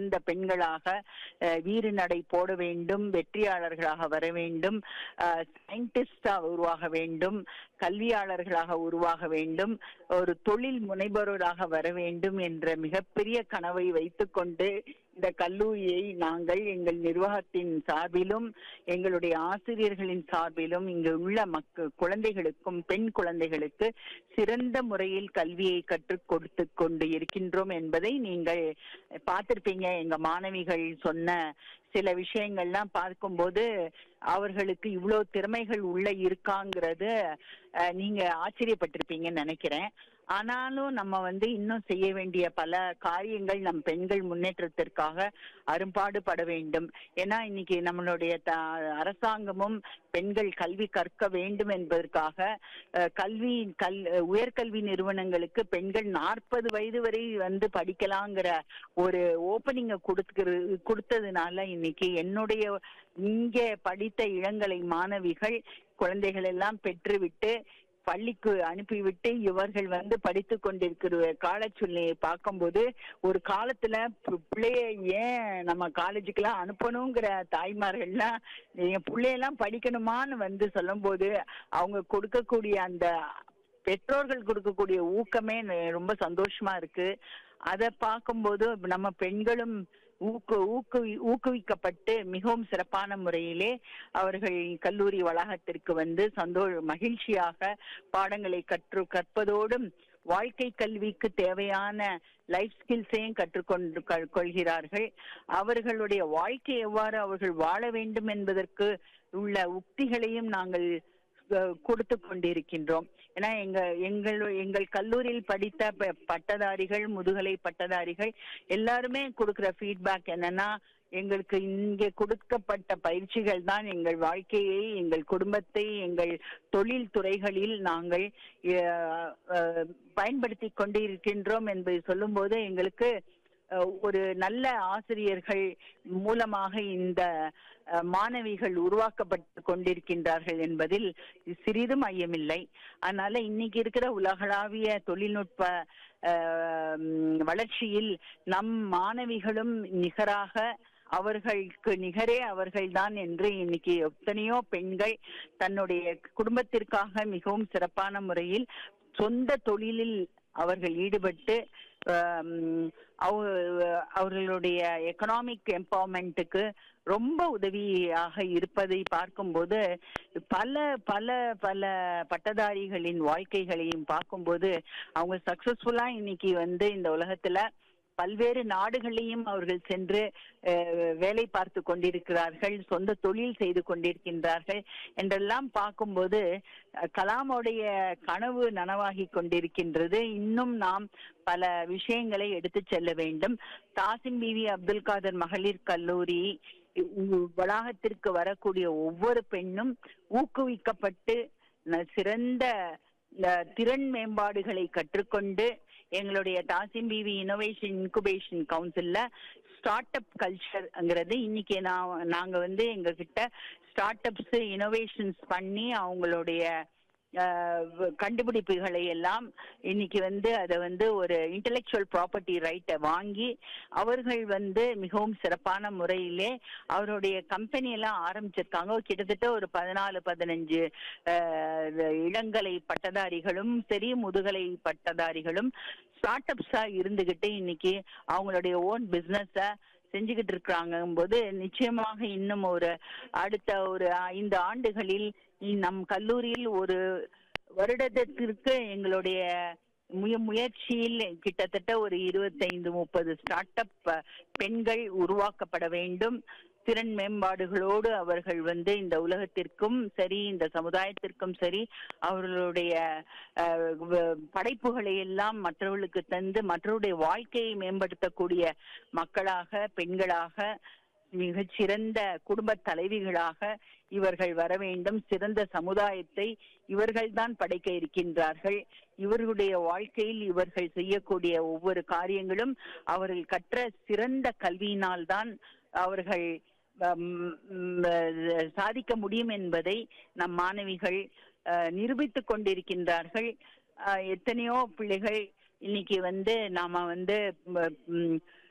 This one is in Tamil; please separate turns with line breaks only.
சிறந்த பெண்களாக அஹ், வீறு நடை போட வேண்டும் வெற்றியாளர்களாக வர வேண்டும் சயின்டிஸ்டா உருவாக வேண்டும் கல்வியாளர்களாக உருவாக வேண்டும் ஒரு தொழில் முனைபவராக வர வேண்டும் என்ற மிகப்பெரிய கனவை வைத்துக்கொண்டு இந்த கல்லூரியை நாங்கள் எங்கள் நிர்வாகத்தின் சார்பிலும் எங்களுடைய ஆசிரியர்களின் சார்பிலும் இங்கு உள்ள மக்க குழந்தைகளுக்கும் பெண் குழந்தைகளுக்கு சிறந்த முறையில் கல்வியை கற்றுக் கொடுத்து கொண்டு இருக்கின்றோம் என்பதை நீங்கள் பார்த்திருப்பீங்க எங்க மாணவிகள் சொன்ன சில விஷயங்கள்லாம் பார்க்கும்போது அவர்களுக்கு இவ்வளவு திறமைகள் உள்ள இருக்காங்கிறது அஹ், நீங்க ஆச்சரியப்பட்டிருப்பீங்கன்னு நினைக்கிறேன் ஆனாலும் நம்ம வந்து இன்னும் செய்ய வேண்டிய பல காரியங்கள் நம் பெண்கள் முன்னேற்றத்திற்காக அரும்பாடுபட வேண்டும் ஏன்னா இன்னைக்கு நம்மளுடைய த- அரசாங்கமும் பெண்கள் கல்வி கற்க வேண்டும் என்பதற்காக அஹ், கல்வி கல் உயர்கல்வி நிறுவனங்களுக்கு பெண்கள் நாற்பது வயது வரை வந்து படிக்கலாங்கிற ஒரு ஓப்பனிங்க கொடுக்கிறது கொடுத்ததுனால இன்னைக்கு என்னுடைய இங்கே படித்த இளங்கலை மாணவிகள் குழந்தைகள் எல்லாம் பெற்றுவிட்டு பள்ளிக்கு அனுப்பிவிட்டு இவர்கள் வந்து படித்து கொண்டிருக்கிற கால சூழ்நிலையை பார்க்கும்போது ஒரு காலத்துல பி- பிள்ளைய ஏன் நம்ம காலேஜுக்கெல்லாம் அனுப்பணுங்கிற தாய்மார்கள்லாம் என் பிள்ளையெல்லாம் படிக்கணுமான்னு வந்து சொல்லும்போது அவங்க கொடுக்கக்கூடிய அந்த பெற்றோர்கள் கொடுக்கக்கூடிய ஊக்கமே ந- ரொம்ப சந்தோஷமா இருக்கு அதை பார்க்கும்போது நம்ம பெண்களும் ஊக்கு ஊக்குவி ஊக்குவிக்கப்பட்டு மிகவும் சிறப்பான முறையிலே அவர்கள் கல்லூரி வளாகத்திற்கு வந்து சந்தோ மகிழ்ச்சியாக பாடங்களை கற்று கற்பதோடும் வாழ்க்கை கல்விக்கு தேவையான லைஃப் ஸ்கில்ஸையும் கற்றுக்கொண்டு க- கொள்கிறார்கள் அவர்களுடைய வாழ்க்கை எவ்வாறு அவர்கள் வாழ வேண்டும் என்பதற்கு உள்ள உக்திகளையும் நாங்கள் அஹ், கொடுத்து கொண்டிருக்கின்றோம் ஏன்னா எங்க எங்கள் எங்கள் கல்லூரியில் படித்த ப- பட்டதாரிகள் முதுகலை பட்டதாரிகள் எல்லாருமே கொடுக்கிற ஃபீட்பேக் என்னன்னா எங்களுக்கு இங்கே கொடுக்கப்பட்ட பயிற்சிகள் தான் எங்கள் வாழ்க்கையை எங்கள் குடும்பத்தை எங்கள் தொழில் துறைகளில் நாங்கள் அஹ், அஹ், பயன்படுத்தி கொண்டு இருக்கின்றோம் என்பதை சொல்லும்போது எங்களுக்கு அஹ், ஒரு நல்ல ஆசிரியர்கள் மூலமாக இந்த அஹ், மாணவிகள் உருவாக்கப்பட்டு கொண்டிருக்கின்றார்கள் என்பதில் சிறிதும் ஐயமில்லை அதனால இன்னைக்கு இருக்கிற உலகளாவிய தொழில்நுட்ப அஹ், ம், வளர்ச்சியில் நம் மாணவிகளும் நிகராக அவர்களுக்கு நிகரே அவர்கள்தான் என்று இன்னைக்கு எத்தனையோ பெண்கள் தன்னுடைய குடும்பத்திற்காக மிகவும் சிறப்பான முறையில் சொந்த தொழிலில் அவர்கள் ஈடுபட்டு ஆம், அவ- அவர்களுடைய எக்கனாமிக் எம்பவர்மெண்ட்டுக்கு ரொம்ப உதவியாக இருப்பதை பார்க்கும்போது பல பல பல பட்டதாரிகளின் வாழ்க்கைகளையும் பார்க்கும்போது அவங்க சக்சஸ்ஃபுல்லா இன்னைக்கு வந்து இந்த உலகத்துல பல்வேறு நாடுகளையும் அவர்கள் சென்று அஹ், வேலை பார்த்து கொண்டிருக்கிறார்கள் சொந்த தொழில் செய்து கொண்டிருக்கின்றார்கள் என்றெல்லாம் பார்க்கும்போது அஹ், கலாமுடைய கனவு நனவாகி கொண்டிருக்கின்றது இன்னும் நாம் பல விஷயங்களை எடுத்துச் செல்ல வேண்டும் தாசிம் பிவி அப்துல் காதர் மகளிர் கல்லூரி உ- வளாகத்திற்கு வரக்கூடிய ஒவ்வொரு பெண்ணும் ஊக்குவிக்கப்பட்டு ந- சிறந்த அஹ், திறன் மேம்பாடுகளை கற்றுக்கொண்டு எங்களுடைய தாசிம் பிவி இனோவேஷன் இன்குபேஷன் கவுன்சில்ல ஸ்டார்ட் அப் கல்ச்சர்ங்கிறது இன்னைக்கு நான் நாங்க வந்து எங்க கிட்ட ஸ்டார்ட் அப்ஸ் இனோவேஷன்ஸ் பண்ணி அவங்களுடைய அஹ், வ- கண்டுபிடிப்புகளை எல்லாம் இன்னைக்கு வந்து அதை வந்து ஒரு இன்டெலெக்சுவல் ப்ராப்பர்ட்டி ரைட்டை வாங்கி அவர்கள் வந்து மிகவும் சிறப்பான முறையிலே அவருடைய கம்பெனி எல்லாம் ஆரம்பிச்சிருக்காங்க கிட்டத்தட்ட ஒரு பதினாலு பதினஞ்சு அஹ், இளங்கலை பட்டதாரிகளும் சரி முதுகலை பட்டதாரிகளும் ஸ்டார்ட் அப்ஸா இருந்துகிட்டு இன்னைக்கு அவங்களுடைய ஓன் பிசினஸ செஞ்சுக்கிட்டு இருக்கிறாங்க போது நிச்சயமாக இன்னும் ஒரு அடுத்த ஒரு ஐந்து ஆண்டுகளில் இ- நம் கல்லூரியில் ஒரு வருடத்திற்கு எங்களுடைய முய முயற்சியில் கிட்டத்தட்ட ஒரு இருபத்தைந்து முப்பது ஸ்டார்ட் அப் பெண்கள் உருவாக்கப்பட வேண்டும் திறன் மேம்பாடுகளோடு அவர்கள் வந்து இந்த உலகத்திற்கும் சரி இந்த சமுதாயத்திற்கும் சரி அவர்களுடைய அஹ், வ- படைப்புகளை எல்லாம் மற்றவர்களுக்கு தந்து மற்றவருடைய வாழ்க்கையை மேம்படுத்தக்கூடிய மக்களாக பெண்களாக மிகச் சிறந்த குடும்ப தலைவிகளாக இவர்கள் வர வேண்டும் சிறந்த சமுதாயத்தை இவர்கள்தான் படைக்க இருக்கின்றார்கள் இவர்களுடைய வாழ்க்கையில் இவர்கள் செய்யக்கூடிய ஒவ்வொரு காரியங்களும் அவர்கள் கற்ற சிறந்த கல்வியினால்தான் அவர்கள் ஹம், ம், அஹ், சாதிக்க முடியும் என்பதை நம் மாணவிகள் அஹ், நிரூபித்துக் கொண்டிருக்கின்றார்கள் அஹ், எத்தனையோ பிள்ளைகள் இன்னைக்கு வந்து நாம வந்து ம், ம்,